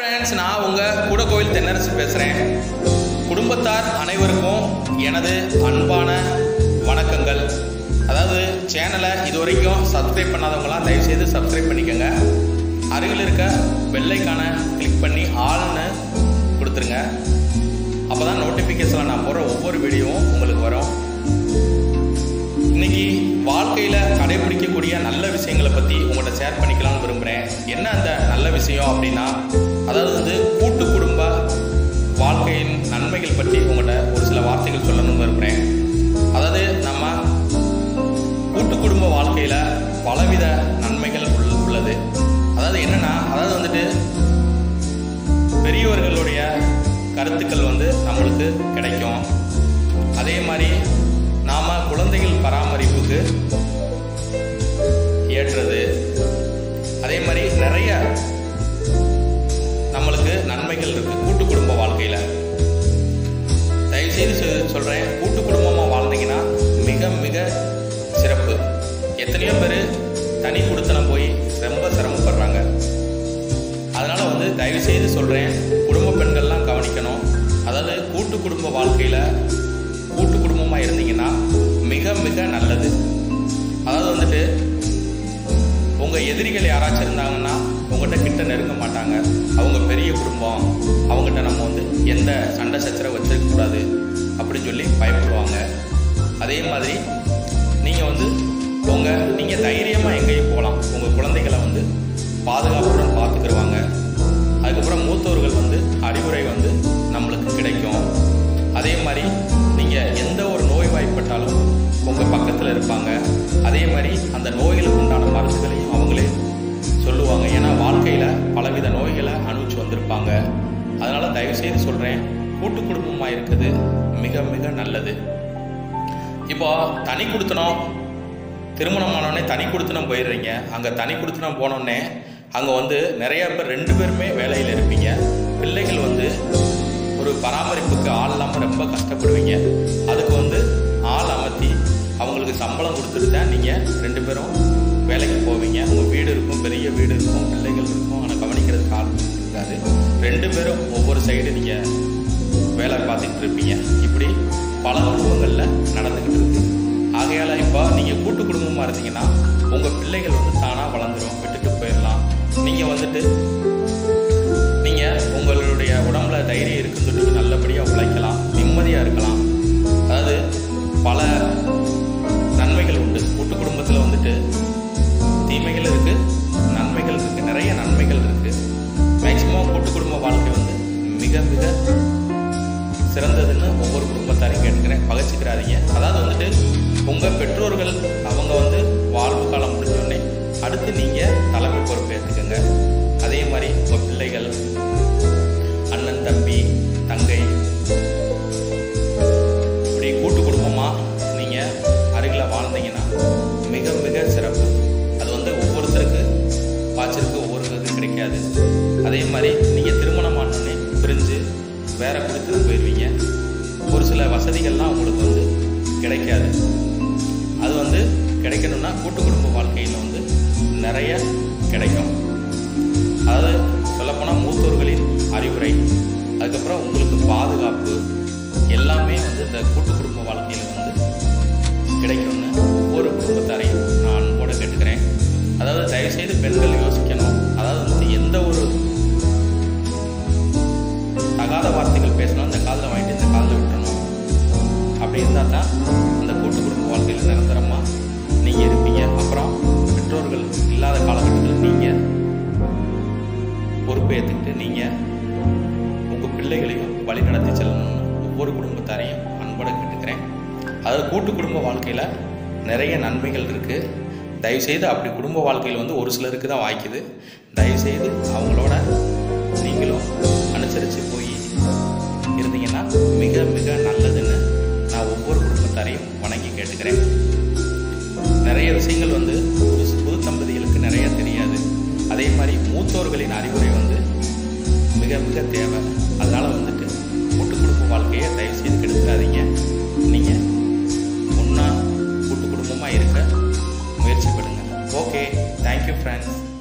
friends நான் உங்கள் கூடக்கோவில் தென்னரசு பேசுகிறேன் குடும்பத்தார் அனைவருக்கும் எனது அன்பான வணக்கங்கள் அதாவது சேனலை இது வரைக்கும் சப்ஸ்கிரைப் பண்ணாதவங்களாம் தயவுசெய்து சப்ஸ்கிரைப் பண்ணிக்கோங்க அருகில் இருக்க பெல்லைக்கான கிளிக் பண்ணி ஆள்னு கொடுத்துருங்க அப்போ தான் நோட்டிஃபிகேஷனில் நான் போடுற ஒவ்வொரு வீடியோவும் உங்களுக்கு வரும் இன்னைக்கு வாழ்க்கையில் கடைபிடிக்கக்கூடிய நல்ல விஷயங்களை பற்றி உங்கள்கிட்ட ஷேர் பண்ணிக்கலாம்னு விரும்புகிறேன் என்ன அந்த நல்ல விஷயம் அப்படின்னா அதாவது வந்து கூட்டு குடும்ப வாழ்க்கையின் நன்மைகள் பற்றி உங்கள்கிட்ட ஒரு சில வார்த்தைகள் சொல்லணும்னு விரும்புகிறேன் அதாவது நம்ம கூட்டு குடும்ப வாழ்க்கையில் பலவித நன்மைகள் உள்- உள்ளது அதாவது என்னன்னா அதாவது வந்துட்டு பெரியவர்களுடைய கருத்துக்கள் வந்து நம்மளுக்கு கிடைக்கும் அதே மாதிரி நாம குழந்தைகள் பராமரிப்புக்கு ஏற்றது அதே மாதிரி நிறைய நம்மளுக்கு நன்மைகள் இருக்கு கூட்டு குடும்ப வாழ்க்கையில தயவுசெய்து சொ- சொல்றேன் கூட்டு குடும்பமா வாழ்ந்தீங்கன்னா மிக மிக சிறப்பு எத்தனையோ பேர் தனி குடுத்தனம் போய் ரொம்ப சிரமப்படுறாங்க அதனால வந்து தயவு செய்து சொல்றேன் குடும்ப பெண்கள்லாம் கவனிக்கணும் அதாவது கூட்டு குடும்ப வாழ்க்கையில கூட்டு குடும்பமா இருந்தீங்கன்னா மிக மிக நல்லது அதாவது வந்துட்டு உங்க எதிரிகள் யாராச்சும் இருந்தாங்கன்னா உங்ககிட்ட கிட்ட நெருங்க மாட்டாங்க அவங்க பெரிய குடும்பம் அவங்ககிட்ட நம்ம வந்து எந்த சண்டை சச்சரவு வச்சிருக்க கூடாது அப்படின்னு சொல்லி பயப்படுவாங்க அதே மாதிரி நீங்க வந்து உங்க நீங்க தைரியமா எங்கேயும் போகலாம் உங்க குழந்தைகளை வந்து பாதுகாப்புடன் பார்த்துக்கிடுவாங்க அதுக்கப்புறம் மூத்தவர்கள் வந்து அறிவுரை வந்து நம்மளுக்கு கிடைக்கும் அதே மாதிரி நீங்க எந்த ஒரு நோய் வாய்ப்பட்டாலும் உங்க பக்கத்துல இருப்பாங்க அதே மாதிரி அந்த நோய்களுக்கு உண்டான மருந்துகளையும் அவங்களே சொல்லுவாங்க ஏன்னா வாழ்க்கையில பலவித நோய்களை அனுபவிச்சு வந்திருப்பாங்க அதனால தயவு செய்து சொல்றேன் கூட்டு குடும்பமா இருக்குது மிக மிக நல்லது இப்போ தனி கொடுத்தனம் திருமணம் ஆனோடனே தனி கொடுத்தனம் போயிடுறீங்க அங்கே தனி கொடுத்தனம் போனோடனே அங்கே வந்து நிறைய பேர் ரெண்டு பேருமே வேலையில் இருப்பீங்க பிள்ளைகள் வந்து ஒரு பராமரிப்புக்கு ஆள் இல்லாமல் ரொம்ப கஷ்டப்படுவீங்க அதுக்கு வந்து ஆள் அமர்த்தி அவங்களுக்கு சம்பளம் கொடுத்துட்டு தான் நீங்கள் ரெண்டு பேரும் வேலைக்கு போவீங்க உங்கள் வீடு இருக்கும் பெரிய வீடு இருக்கும் பிள்ளைகள் இருக்கும் ஆனால் கவனிக்கிறதுக்கு ஆள் இருக்காது ரெண்டு பேரும் ஒவ்வொரு சைடு நீங்கள் வேலை பார்த்துக்கிட்டு இருப்பீங்க இப்படி பல குடும்பங்களில் நடந்துக்கிட்டு இருக்கு ஆகையால் இப்போ நீங்கள் கூட்டு குடும்பமாக இருந்தீங்கன்னா உங்கள் பிள்ளைகள் வந்து தானாக வளர்ந்துரும் விட்டுட்டு போயிடலாம் நீங்கள் வந்துட்டு நீங்கள் உங்களுடைய உடம்புல தைரியம் இருக்குன்னு சொல்லிட்டு நல்லபடியாக உழைக்கலாம் நிம்மதியாக இருக்கலாம் அதாவது பல நன்மைகள் உண்டு கூட்டு குடும்பத்தில் வந்துட்டு தீமைகள் இருக்கு நன்மைகள் இருக்கு நிறைய நன்மைகள் இருக்கு மேக்சிமம் கூட்டு குடும்ப வாழ்க்கை வந்து மிக மிக சிறந்ததுன்னு ஒவ்வொரு குடும்பத்தாரையும் கேட்டுக்கிறேன் பகச்சிக்கிறாதீங்க அதாவது வந்துட்டு உங்கள் பெற்றோர்கள் அவங்க வந்து வாழ்வு காலம் முடிஞ்சோடனே அடுத்து நீங்கள் தலைமை பொறுப்பு ஏற்றுக்கங்க அதே மாதிரி உங்கள் பிள்ளைகள் அண்ணன் தம்பி தங்கை இப்படி கூட்டு குடும்பமாக நீங்கள் அருகில் வாழ்ந்தீங்கன்னா மிக மிக சிறப்பு அது வந்து ஒவ்வொருத்தருக்கு வாட்சிருக்கு ஒவ்வொரு இது கிடைக்காது அதே மாதிரி நீங்கள் திருமணம் ஆனோடனே பிரிஞ்சு வேற கொடுத்து போயிடுவீங்க ஒரு சில வசதிகள்லாம் உங்களுக்கு வந்து கிடைக்காது அது வந்து கிடைக்கணும்னா கூட்டு குடும்ப வாழ்க்கையில் வந்து நிறைய கிடைக்கும் அதாவது சொல்லப்போனால் மூத்தோர்களின் அறிவுரை அதுக்கப்புறம் உங்களுக்கு பாதுகாப்பு எல்லாமே வந்து இந்த கூட்டு குடும்ப வாழ்க்கையில் வந்து கிடைக்கும்னு ஒவ்வொரு குடும்பத்தாரையும் நான் அன்போடு கேட்டுக்கிறேன் அதாவது தயவுசெய்து பெண்கள் யோசிக்கணும் அதாவது வந்து எந்த ஒரு தகாத வார்த்தைகள் பேசணும் இந்த காதில் வாங்கிட்டு இந்த காதில் விட்டுறணும் அப்படி இருந்தால் தான் அந்த கூட்டு குடும்ப வாழ்க்கையில் நிரந்தரமாக நீங்கள் இருப்பீங்க அப்புறம் பெற்றோர்கள் இல்லாத காலகட்டத்தில் நீங்கள் பொறுப்பை ஏற்றுக்கிட்டு நீங்கள் உங்கள் பிள்ளைகளையும் வழி நடத்தி செல்லணும்னு ஒவ்வொரு குடும்பத்தாரையும் அன்போடு கேட்டுக்கிறேன் அதாவது கூட்டு குடும்ப வாழ்க்கையில் நிறைய நன்மைகள் இருக்குது தயவுசெய்து அப்படி குடும்ப வாழ்க்கையில் வந்து ஒரு சிலருக்கு தான் வாய்க்குது தயவுசெய்து அவங்களோட நீங்களும் அனுசரித்து போய் இருந்தீங்கன்னா மிக மிக நல்லதுன்னு நான் ஒவ்வொரு குடும்பத்தாரையும் வணங்கி கேட்டுக்கிறேன் நிறைய விஷயங்கள் வந்து புது புது தம்பதிகளுக்கு நிறைய தெரியாது அதே மாதிரி மூத்தோர்களின் அறிவுரை வந்து மிக மிக தேவை அதனால வந்துட்டு கூட்டு குடும்ப வாழ்க்கையை தயவு செய்து கெடுக்காதீங்க நீங்கள் ஒன்றா கூட்டு குடும்பமாக இருக்க முயற்சி பண்ணுங்க ஓகே தேங்க்யூ ஃப்ரெண்ட்ஸ்